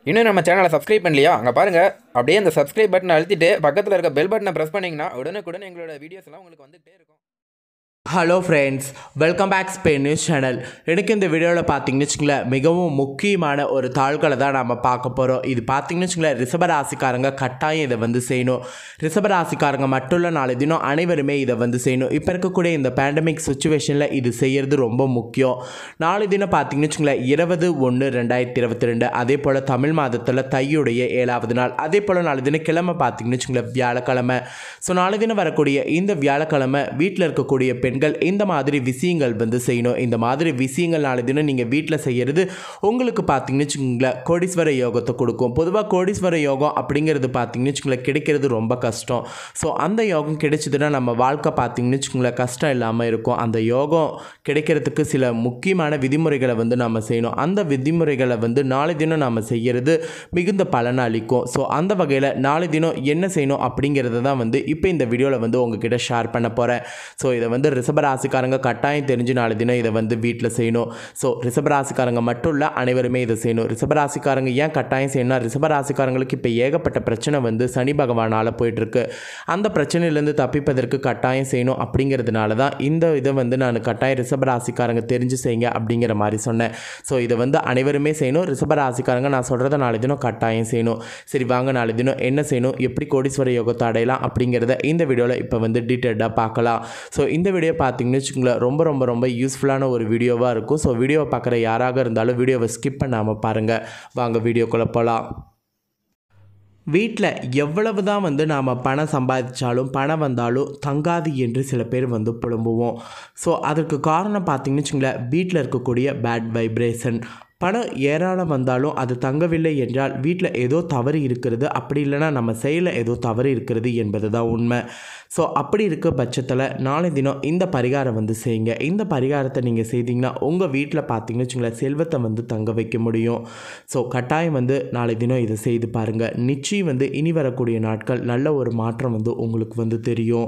இன்னும் நம்ம சேனலை சப்ஸ்கிரைப் பண்ணலையா அங்கே பாருங்கள் அப்படியே அந்த சப்ஸ்கிரைப் பட்டனை அழுத்திட்டு பக்கத்தில் இருக்க பெல் பட்டனை ப்ரெஸ் பண்ணிங்கன்னா உடனுக்குடன் எங்களோட வீடியோஸ் எல்லாம் உங்களுக்கு வந்துகிட்டே இருக்கும் hello friends welcome back Spain news channel எனக்கு இந்த வீடியோவில் பார்த்தீங்கன்னு வச்சுங்களேன் மிகவும் முக்கியமான ஒரு தாள்களை தான் நம்ம பார்க்க போகிறோம் இது பார்த்தீங்கன்னு வச்சுங்களேன் ரிஷபராசிக்காரங்க கட்டாயம் இதை வந்து செய்யணும் ரிஷபராசிக்காரங்க மட்டும் இல்லை நாளை தினம் அனைவருமே இதை வந்து செய்யணும் இப்போ இருக்கக்கூடிய இந்த பேண்டமிக் சுச்சுவேஷனில் இது செய்கிறது ரொம்ப முக்கியம் நாளை தினம் பார்த்தீங்கன்னு வச்சுங்களேன் இருபது ஒன்று ரெண்டாயிரத்தி இருபத்தி ரெண்டு அதே போல் தமிழ் மாதத்தில் தையுடைய ஏழாவது நாள் அதே போல் நாளை தினம் கிழமை பார்த்தீங்கன்னு வச்சுங்களேன் வியாழக்கிழமை ஸோ நாளை தினம் வரக்கூடிய இந்த வியாழக்கிழமை வீட்டில் இருக்கக்கூடிய பெண்கள் இந்த மாதிரி விஷயங்கள் வந்து செய்யணும் இந்த மாதிரி விஷயங்கள் நாளை தினம் நீங்கள் வீட்டில் செய்கிறது உங்களுக்கு பார்த்தீங்கன்னு வச்சுக்கோங்களேன் கோடீஸ்வர யோகத்தை கொடுக்கும் பொதுவாக கோடீஸ்வர யோகம் அப்படிங்கிறது பார்த்தீங்கன்னு வச்சுக்கோங்களேன் கிடைக்கிறது ரொம்ப கஷ்டம் ஸோ அந்த யோகம் கிடைச்சதுன்னா நம்ம வாழ்க்கை பார்த்தீங்கன்னு வச்சுக்கோங்களேன் கஷ்டம் இல்லாமல் இருக்கும் அந்த யோகம் கிடைக்கிறதுக்கு சில முக்கியமான விதிமுறைகளை வந்து நம்ம செய்யணும் அந்த விதிமுறைகளை வந்து நாளை தினம் நம்ம செய்கிறது மிகுந்த பலனை அளிக்கும் ஸோ அந்த வகையில் நாளை தினம் என்ன செய்யணும் அப்படிங்கிறத தான் வந்து இப்போ இந்த வீடியோவில் வந்து உங்ககிட்ட ஷேர் பண்ண போகிறேன் ஸோ இதை வந்து ரிஷபராசிக்காரங்க கட்டாயம் தெரிஞ்சு நாளை தினம் இதை வந்து வீட்டில் செய்யணும் ஸோ ரிஷபராசிக்காரங்க மட்டும் இல்லை அனைவருமே இதை செய்யணும் ரிஷபராசிக்காரங்க ஏன் கட்டாயம் செய்யணும்னா ரிஷபராசிக்காரங்களுக்கு இப்போ ஏகப்பட்ட பிரச்சனை வந்து சனி பகவானால் போயிட்டுருக்கு அந்த பிரச்சனையிலேருந்து தப்பிப்பதற்கு கட்டாயம் செய்யணும் அப்படிங்கிறதுனால தான் இந்த இதை வந்து நான் கட்டாயம் ரிஷபராசிக்காரங்க தெரிஞ்சு செய்யுங்க அப்படிங்கிற மாதிரி சொன்னேன் ஸோ இதை வந்து அனைவருமே செய்யணும் ரிஷபராசிக்காரங்க நான் சொல்கிறத நாளை தினம் கட்டாயம் செய்யணும் சரி வாங்க நாளை தினம் என்ன செய்யணும் எப்படி கோடீஸ்வர யோகத்தை அடையலாம் அப்படிங்கிறத இந்த வீடியோவில் இப்போ வந்து டீட்டெயில்டாக பார்க்கலாம் ஸோ இந்த வீடியோ பார்த்தீங்கன்னு வச்சுக்கோங்களேன் ரொம்ப ரொம்ப ரொம்ப யூஸ்ஃபுல்லான ஒரு வீடியோவாக இருக்கும் ஸோ வீடியோவை பார்க்குற யாராக இருந்தாலும் வீடியோவை ஸ்கிப் பண்ணாமல் பாருங்கள் வாங்க வீடியோக்குள்ளே போகலாம் வீட்டில் எவ்வளவு தான் வந்து நாம் பணம் சம்பாதிச்சாலும் பணம் வந்தாலும் தங்காது என்று சில பேர் வந்து புலம்புவோம் ஸோ அதற்கு காரணம் பார்த்தீங்கன்னு வச்சுங்களேன் வீட்டில் இருக்கக்கூடிய பேட் வைப்ரேஷன் பணம் ஏராளம் வந்தாலும் அது தங்கவில்லை என்றால் வீட்டில் ஏதோ தவறு இருக்கிறது அப்படி இல்லைன்னா நம்ம செயலில் ஏதோ தவறு இருக்கிறது என்பது தான் உண்மை ஸோ அப்படி இருக்க பட்சத்தில் நாளை தினம் இந்த பரிகாரம் வந்து செய்யுங்க இந்த பரிகாரத்தை நீங்கள் செய்தீங்கன்னா உங்கள் வீட்டில் பார்த்தீங்கன்னு வச்சுங்களேன் செல்வத்தை வந்து தங்க வைக்க முடியும் ஸோ கட்டாயம் வந்து நாளை தினம் இதை செய்து பாருங்கள் நிச்சயம் வந்து இனி வரக்கூடிய நாட்கள் நல்ல ஒரு மாற்றம் வந்து உங்களுக்கு வந்து தெரியும்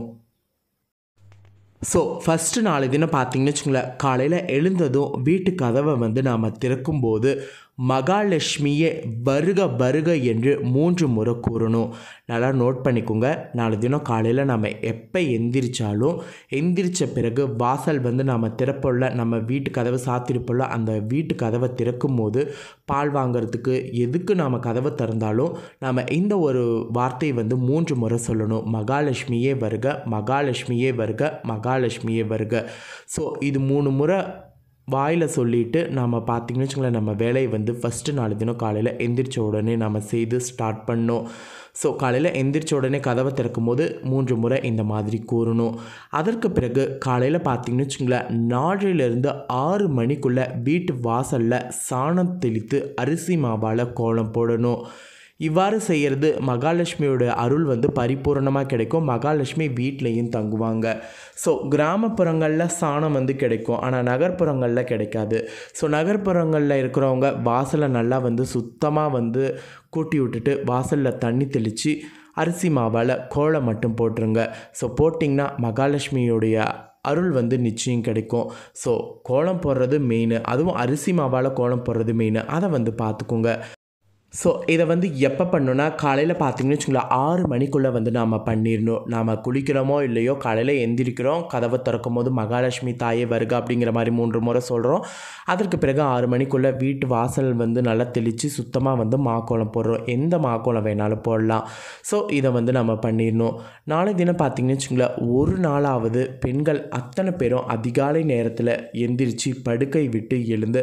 ஸோ ஃபஸ்ட்டு நாலு தினம் பார்த்தீங்கன்னு வச்சுங்களேன் காலையில் எழுந்ததும் வீட்டு கதவை வந்து நாம் திறக்கும்போது மகாலட்சுமியே வருக வருக என்று மூன்று முறை கூறணும் நல்லா நோட் பண்ணிக்கோங்க நாலு தினம் காலையில் நம்ம எப்போ எந்திரிச்சாலும் எந்திரிச்ச பிறகு வாசல் வந்து நம்ம திறப்போல்ல நம்ம வீட்டு கதவை சாத்திருப்போல்ல அந்த வீட்டு கதவை திறக்கும் போது பால் வாங்குறதுக்கு எதுக்கு நாம் கதவை திறந்தாலும் நம்ம இந்த ஒரு வார்த்தையை வந்து மூன்று முறை சொல்லணும் மகாலட்சுமியே வருக மகாலட்சுமியே வருக மகாலட்சுமியே வருக ஸோ இது மூணு முறை வாயில் சொல்லிவிட்டு நம்ம பார்த்திங்கன்னு வச்சுங்களேன் நம்ம வேலையை வந்து ஃபஸ்ட்டு நாலு தினம் காலையில் எந்திரிச்ச உடனே நம்ம செய்து ஸ்டார்ட் பண்ணோம் ஸோ காலையில் எந்திரிச்ச உடனே கதவை திறக்கும் போது மூன்று முறை இந்த மாதிரி கூறணும் அதற்கு பிறகு காலையில் பார்த்திங்கன்னு வச்சுங்களேன் நாலிலிருந்து ஆறு மணிக்குள்ளே வீட்டு வாசலில் சாணம் தெளித்து அரிசி மாவால் கோலம் போடணும் இவ்வாறு செய்கிறது மகாலட்சுமியோட அருள் வந்து பரிபூரணமாக கிடைக்கும் மகாலட்சுமி வீட்லேயும் தங்குவாங்க ஸோ கிராமப்புறங்களில் சாணம் வந்து கிடைக்கும் ஆனால் நகர்ப்புறங்களில் கிடைக்காது ஸோ நகர்ப்புறங்களில் இருக்கிறவங்க வாசலை நல்லா வந்து சுத்தமாக வந்து கூட்டி விட்டுட்டு வாசலில் தண்ணி தெளித்து அரிசி மாவால் கோலம் மட்டும் போட்டுருங்க ஸோ போட்டிங்கன்னா மகாலட்சுமியோடைய அருள் வந்து நிச்சயம் கிடைக்கும் ஸோ கோலம் போடுறது மெயின் அதுவும் அரிசி மாவால் கோலம் போடுறது மெயின் அதை வந்து பார்த்துக்கோங்க ஸோ இதை வந்து எப்போ பண்ணணுன்னா காலையில் பார்த்தீங்கன்னு வச்சுங்களேன் ஆறு மணிக்குள்ளே வந்து நாம் பண்ணிடணும் நாம் குளிக்கிறோமோ இல்லையோ காலையில் எந்திரிக்கிறோம் கதவை திறக்கும் போது மகாலட்சுமி தாயே வருக அப்படிங்கிற மாதிரி மூன்று முறை சொல்கிறோம் அதற்கு பிறகு ஆறு மணிக்குள்ளே வீட்டு வாசல் வந்து நல்லா தெளித்து சுத்தமாக வந்து மாக்கோலம் போடுறோம் எந்த மாக்கோலம் வேணாலும் போடலாம் ஸோ இதை வந்து நம்ம பண்ணிடணும் நாளை தினம் பார்த்தீங்கன்னு வச்சுங்களேன் ஒரு நாளாவது பெண்கள் அத்தனை பேரும் அதிகாலை நேரத்தில் எந்திரிச்சு படுக்கை விட்டு எழுந்து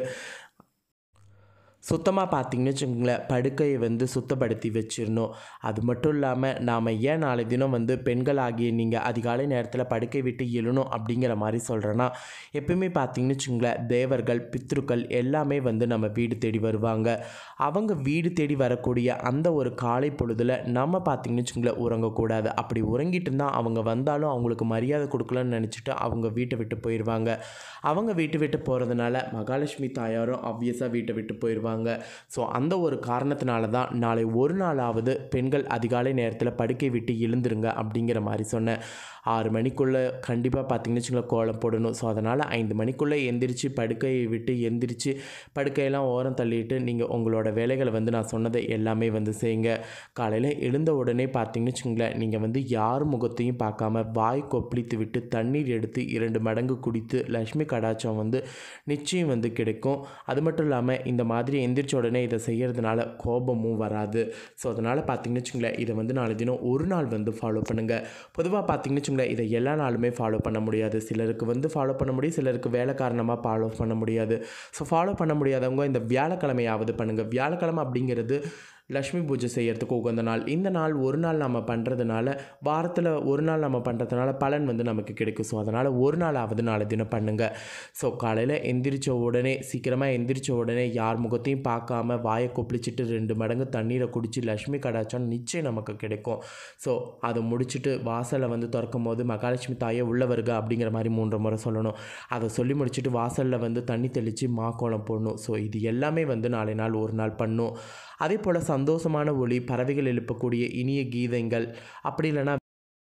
சுத்தமாக பார்த்தீங்கன்னு வச்சுக்கோங்களேன் படுக்கையை வந்து சுத்தப்படுத்தி வச்சிடணும் அது மட்டும் இல்லாமல் நாம் ஏன் நாளை தினம் வந்து பெண்கள் ஆகிய நீங்கள் அதிகாலை நேரத்தில் படுக்கை விட்டு எழணும் அப்படிங்கிற மாதிரி சொல்கிறேன்னா எப்பயுமே பார்த்தீங்கன்னு வச்சுக்கோங்களேன் தேவர்கள் பித்ருக்கள் எல்லாமே வந்து நம்ம வீடு தேடி வருவாங்க அவங்க வீடு தேடி வரக்கூடிய அந்த ஒரு காலை பொழுதில் நம்ம பார்த்தீங்கன்னு வச்சுக்கோங்களேன் உறங்கக்கூடாது அப்படி உறங்கிட்டு இருந்தால் அவங்க வந்தாலும் அவங்களுக்கு மரியாதை கொடுக்கலன்னு நினச்சிட்டு அவங்க வீட்டை விட்டு போயிடுவாங்க அவங்க வீட்டை விட்டு போகிறதுனால மகாலட்சுமி தாயாரும் ஆப்வியஸாக வீட்டை விட்டு போயிடுவாங்க ஸோ அந்த ஒரு காரணத்தினால தான் நாளை ஒரு நாளாவது பெண்கள் அதிகாலை நேரத்தில் படுக்கை விட்டு எழுந்துருங்க அப்படிங்கிற மாதிரி சொன்னேன் ஆறு மணிக்குள்ளே கண்டிப்பாக பார்த்தீங்கன்னு வச்சுங்களேன் கோலம் போடணும் ஸோ அதனால் ஐந்து மணிக்குள்ளே எந்திரிச்சு படுக்கையை விட்டு எந்திரிச்சு படுக்கையெல்லாம் ஓரம் தள்ளிட்டு நீங்கள் உங்களோட வேலைகளை வந்து நான் சொன்னதை எல்லாமே வந்து செய்யுங்க காலையில் எழுந்த உடனே பார்த்தீங்கன்னு வச்சுங்களேன் நீங்கள் வந்து யார் முகத்தையும் பார்க்காம வாய் கொப்பளித்து விட்டு தண்ணீர் எடுத்து இரண்டு மடங்கு குடித்து லக்ஷ்மி கடாச்சம் வந்து நிச்சயம் வந்து கிடைக்கும் அது மட்டும் இல்லாமல் இந்த மாதிரி எந்திரிச்ச உடனே இதை செய்கிறதுனால கோபமும் வராது ஸோ அதனால் பார்த்தீங்கன்னு வச்சுங்களேன் இதை வந்து நாளை தினம் ஒரு நாள் வந்து ஃபாலோ பண்ணுங்கள் பொதுவாக பார்த்தீங்கன்னு வச்சுங்களேன் இதை எல்லா நாளுமே ஃபாலோ பண்ண முடியாது சிலருக்கு வந்து ஃபாலோ பண்ண முடியும் சிலருக்கு வேலை காரணமாக ஃபாலோ பண்ண முடியாது ஸோ ஃபாலோ பண்ண முடியாதவங்க இந்த வியாழக்கிழமையாவது பண்ணுங்கள் வியாழக்கிழமை அப்படிங்கிறது லக்ஷ்மி பூஜை செய்யறதுக்கு உகந்த நாள் இந்த நாள் ஒரு நாள் நம்ம பண்ணுறதுனால வாரத்தில் ஒரு நாள் நம்ம பண்ணுறதுனால பலன் வந்து நமக்கு கிடைக்கும் ஸோ அதனால் ஒரு நாளாவது நாளை தினம் பண்ணுங்கள் ஸோ காலையில் எந்திரிச்ச உடனே சீக்கிரமாக எந்திரிச்ச உடனே யார் முகத்தையும் பார்க்காம வாயை கொப்பளிச்சிட்டு ரெண்டு மடங்கு தண்ணீரை குடித்து லக்ஷ்மி கடாச்சம் நிச்சயம் நமக்கு கிடைக்கும் ஸோ அதை முடிச்சுட்டு வாசலை வந்து திறக்கும் போது மகாலட்சுமி தாயே உள்ள வருக அப்படிங்கிற மாதிரி மூன்று முறை சொல்லணும் அதை சொல்லி முடிச்சுட்டு வாசலில் வந்து தண்ணி தெளித்து மாக்கோலம் போடணும் ஸோ இது எல்லாமே வந்து நாளை நாள் ஒரு நாள் பண்ணும் அதே போல் சந்தோஷமான ஒளி பறவைகள் எழுப்பக்கூடிய இனிய கீதங்கள் அப்படி இல்லைன்னா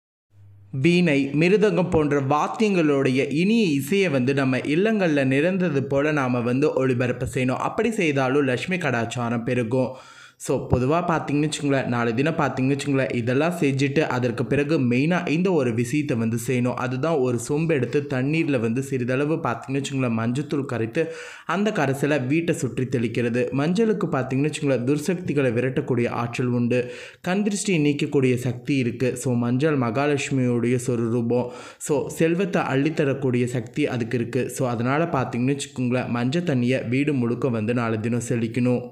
வீணை மிருதங்கம் போன்ற வாத்தியங்களுடைய இனிய இசையை வந்து நம்ம இல்லங்களில் நிறைந்தது போல் நாம் வந்து ஒளிபரப்பு செய்யணும் அப்படி செய்தாலும் லக்ஷ்மி கடாச்சாரம் பெருகும் ஸோ பொதுவாக பார்த்தீங்கன்னு வச்சுங்களேன் நாலு தினம் பார்த்தீங்கன்னு வச்சுங்களேன் இதெல்லாம் செஞ்சுட்டு அதற்கு பிறகு மெயினாக இந்த ஒரு விஷயத்தை வந்து செய்யணும் அதுதான் ஒரு சொம்பு எடுத்து தண்ணீரில் வந்து சிறிதளவு பார்த்தீங்கன்னு வச்சுங்களேன் மஞ்சத்தூள் கரைத்து அந்த கரைசலை வீட்டை சுற்றி தெளிக்கிறது மஞ்சளுக்கு பார்த்தீங்கன்னு வச்சுங்களேன் துர்சக்திகளை விரட்டக்கூடிய ஆற்றல் உண்டு கண் திருஷ்டி நீக்கக்கூடிய சக்தி இருக்குது ஸோ மஞ்சள் மகாலட்சுமியுடைய சொரூபம் ஸோ செல்வத்தை அள்ளித்தரக்கூடிய சக்தி அதுக்கு இருக்குது ஸோ அதனால் பார்த்தீங்கன்னு வச்சுக்கோங்களேன் மஞ்சள் தண்ணியை வீடு முழுக்க வந்து நாலு தினம் செழிக்கணும்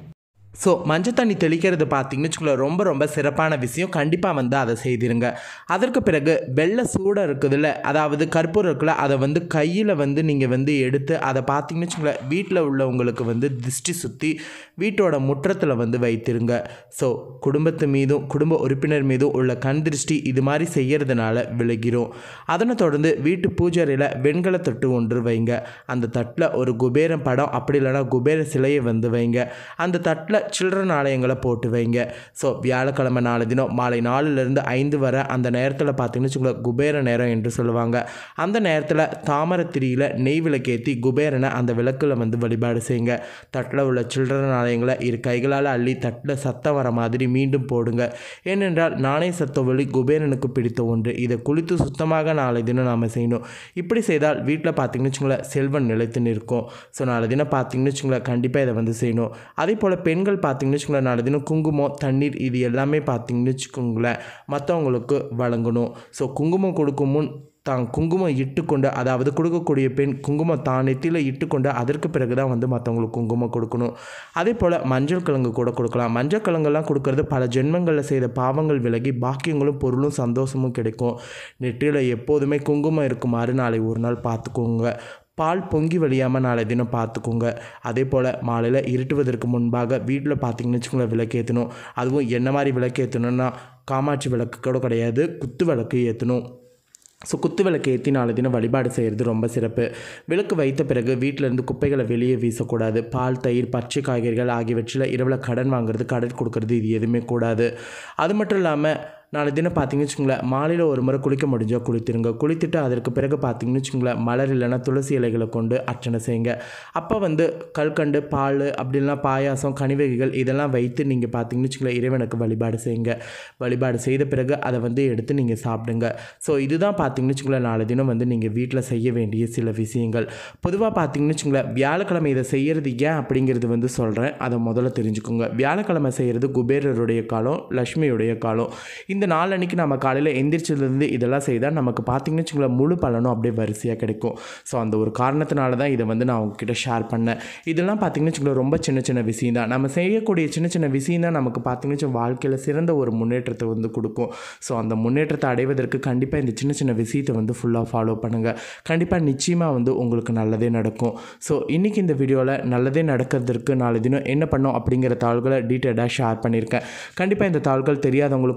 ஸோ மஞ்சள் தண்ணி தெளிக்கிறது பார்த்தீங்கன்னு வச்சுக்கோங்களேன் ரொம்ப ரொம்ப சிறப்பான விஷயம் கண்டிப்பாக வந்து அதை செய்திருங்க அதற்கு பிறகு வெள்ளை சூடம் இருக்குதுல்ல அதாவது கற்பூரம் இருக்குல்ல அதை வந்து கையில் வந்து நீங்கள் வந்து எடுத்து அதை பார்த்தீங்கன்னு வச்சுக்கோங்களேன் வீட்டில் உள்ளவங்களுக்கு வந்து திருஷ்டி சுற்றி வீட்டோட முற்றத்தில் வந்து வைத்திருங்க ஸோ குடும்பத்து மீதும் குடும்ப உறுப்பினர் மீதும் உள்ள கண் திருஷ்டி இது மாதிரி செய்கிறதுனால விலகிரும் அதனை தொடர்ந்து வீட்டு பூஜைறையில் வெண்கல தட்டு ஒன்று வைங்க அந்த தட்டில் ஒரு குபேரன் படம் அப்படி இல்லைன்னா குபேர சிலையை வந்து வைங்க அந்த தட்டில் சில்ட்ரன் ஆலயங்களை போட்டு வைங்க ஸோ வியாழக்கிழமை நாலு தினம் மாலை நாலுலேருந்து ஐந்து வரை அந்த நேரத்தில் பார்த்தீங்கன்னு வச்சுக்கோங்களேன் குபேர நேரம் என்று சொல்லுவாங்க அந்த நேரத்தில் தாமரத்திரியில் நெய் விளக்கேற்றி குபேரனை அந்த விளக்கில் வந்து வழிபாடு செய்யுங்க தட்டில் உள்ள சில்ட்ரன் ஆலயங்களை இரு கைகளால் அள்ளி தட்டில் சத்தம் வர மாதிரி மீண்டும் போடுங்க ஏனென்றால் நாணய சத்த ஒளி குபேரனுக்கு பிடித்த ஒன்று இதை குளித்து சுத்தமாக நாளை தினம் நாம் செய்யணும் இப்படி செய்தால் வீட்டில் பார்த்தீங்கன்னு வச்சுக்கோங்களேன் செல்வம் நிலைத்து நிற்கும் ஸோ நாளை தினம் பார்த்தீங்கன்னு வச்சுக்கோங்களேன் கண்டிப்பாக இதை வந்து செய்யணும் அதே போல் பெண்கள் பார்த்தீங்கன்னு வச்சுக்கோங்களேன் நாளை தினம் குங்குமம் தண்ணீர் இது எல்லாமே பார்த்தீங்கன்னு வச்சுக்கோங்களேன் மற்றவங்களுக்கு வழங்கணும் ஸோ குங்குமம் கொடுக்கும் முன் தான் குங்குமம் இட்டுக்கொண்டு அதாவது கொடுக்கக்கூடிய பெண் குங்குமம் தான் நெத்தியில் இட்டுக்கொண்டு அதற்கு பிறகு தான் வந்து மற்றவங்களுக்கு குங்குமம் கொடுக்கணும் அதே போல் மஞ்சள் கிழங்கு கூட கொடுக்கலாம் மஞ்சள் கிழங்கெல்லாம் கொடுக்கறது பல ஜென்மங்களில் செய்த பாவங்கள் விலகி பாக்கியங்களும் பொருளும் சந்தோஷமும் கிடைக்கும் நெற்றியில் எப்போதுமே குங்குமம் இருக்குமாறு நாளை ஒரு நாள் பார்த்துக்கோங்க பால் பொங்கி வழியாமல் நாளை தினம் பார்த்துக்கோங்க அதே போல் மாலையில் இருட்டுவதற்கு முன்பாக வீட்டில் பார்த்தீங்கன்னு வச்சுக்கோங்களேன் விளக்கேற்றணும் அதுவும் என்ன மாதிரி விளக்கேற்றணும்னா காமாட்சி விளக்கு கூட கிடையாது குத்து விளக்கு ஏற்றணும் ஸோ குத்து விளக்கு ஏற்றி நாலு தினம் வழிபாடு செய்கிறது ரொம்ப சிறப்பு விளக்கு வைத்த பிறகு வீட்டிலேருந்து குப்பைகளை வெளியே வீசக்கூடாது பால் தயிர் பச்சை காய்கறிகள் ஆகியவற்றில் இரவில் கடன் வாங்குறது கடன் கொடுக்கறது இது எதுவுமே கூடாது அது மட்டும் இல்லாமல் நாளை தினம் பார்த்தீங்கன்னு வச்சுக்கோங்களேன் மாலையில் ஒரு முறை குளிக்க முடிஞ்சால் குளித்துருங்க குளித்துட்டு அதற்கு பிறகு பார்த்தீங்கன்னு வச்சுக்கோங்களேன் மலர் இல்லைன்னா துளசி இலைகளை கொண்டு அர்ச்சனை செய்யுங்க அப்போ வந்து கல்கண்டு பால் அப்படின்னா பாயாசம் கனிவகைகள் இதெல்லாம் வைத்து நீங்கள் பார்த்தீங்கன்னு வச்சுக்கோங்களேன் இறைவனுக்கு வழிபாடு செய்யுங்க வழிபாடு செய்த பிறகு அதை வந்து எடுத்து நீங்கள் சாப்பிடுங்க ஸோ இதுதான் பார்த்தீங்கன்னு வச்சுக்கோங்களேன் நாளை தினம் வந்து நீங்கள் வீட்டில் செய்ய வேண்டிய சில விஷயங்கள் பொதுவாக பார்த்தீங்கன்னு வச்சுக்கோங்களேன் வியாழக்கிழமை இதை செய்கிறது ஏன் அப்படிங்கிறது வந்து சொல்கிறேன் அதை முதல்ல தெரிஞ்சுக்கோங்க வியாழக்கிழமை செய்கிறது குபேரருடைய காலம் லக்ஷ்மியுடைய காலம் இந்த நாள் அன்னைக்கு நம்ம காலையில் எந்திரிச்சதுலேருந்து இதெல்லாம் செய்தால் நமக்கு பார்த்தீங்கன்னு வச்சுக்கோங்களேன் முழு பலனும் அப்படியே வரிசையாக கிடைக்கும் ஸோ அந்த ஒரு காரணத்தினால தான் இதை வந்து நான் உங்ககிட்ட ஷேர் பண்ணேன் இதெல்லாம் பார்த்தீங்கன்னு வச்சுக்கோங்களேன் ரொம்ப சின்ன சின்ன விஷயம் தான் நம்ம செய்யக்கூடிய சின்ன சின்ன விஷயம் தான் நமக்கு பார்த்தீங்கன்னு வச்சுக்கோங்க வாழ்க்கையில் சிறந்த ஒரு முன்னேற்றத்தை வந்து கொடுக்கும் ஸோ அந்த முன்னேற்றத்தை அடைவதற்கு கண்டிப்பாக இந்த சின்ன சின்ன விஷயத்தை வந்து ஃபுல்லாக ஃபாலோ பண்ணுங்கள் கண்டிப்பாக நிச்சயமாக வந்து உங்களுக்கு நல்லதே நடக்கும் ஸோ இன்றைக்கி இந்த வீடியோவில் நல்லதே நடக்கிறதுக்கு நாலு தினம் என்ன பண்ணோம் அப்படிங்கிற தாள்களை டீட்டெயிலாக ஷேர் பண்ணியிருக்கேன் கண்டிப்பாக இந்த தாள்கள் தெரியாதவங்களுக்கு ரொம்ப யூஸ்ஃபுல்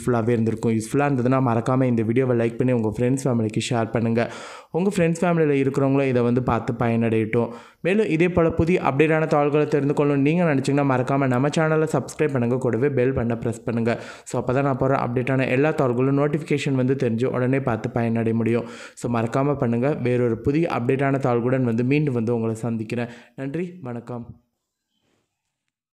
யூஸ்ஃபுல்லாகவே இருந்திருக்கும் யூஸ்ஃபுல்லாக இருந்ததுன்னா மறக்காமல் இந்த வீடியோவை லைக் பண்ணி உங்கள் ஃப்ரெண்ட்ஸ் ஃபேமிலிக்கு ஷேர் பண்ணுங்கள் உங்கள் ஃப்ரெண்ட்ஸ் ஃபேமிலியில் இருக்கிறவங்களும் இதை வந்து பார்த்து பயனடையட்டும் மேலும் இதே போல் புதிய அப்டேட்டான தகவல்களை தெரிந்து கொள்ளணும் நீங்கள் நினச்சிங்கன்னா மறக்காமல் நம்ம சேனலை சப்ஸ்கிரைப் பண்ணுங்கள் கூடவே பெல் பண்ண ப்ரெஸ் பண்ணுங்கள் ஸோ அப்போ தான் நான் போகிற அப்டேட்டான எல்லா தகவல்களும் நோட்டிஃபிகேஷன் வந்து தெரிஞ்சு உடனே பார்த்து பயனடைய முடியும் ஸோ மறக்காமல் பண்ணுங்கள் வேறொரு புதிய அப்டேட்டான தகவல்களுடன் வந்து மீண்டும் வந்து உங்களை சந்திக்கிறேன் நன்றி வணக்கம்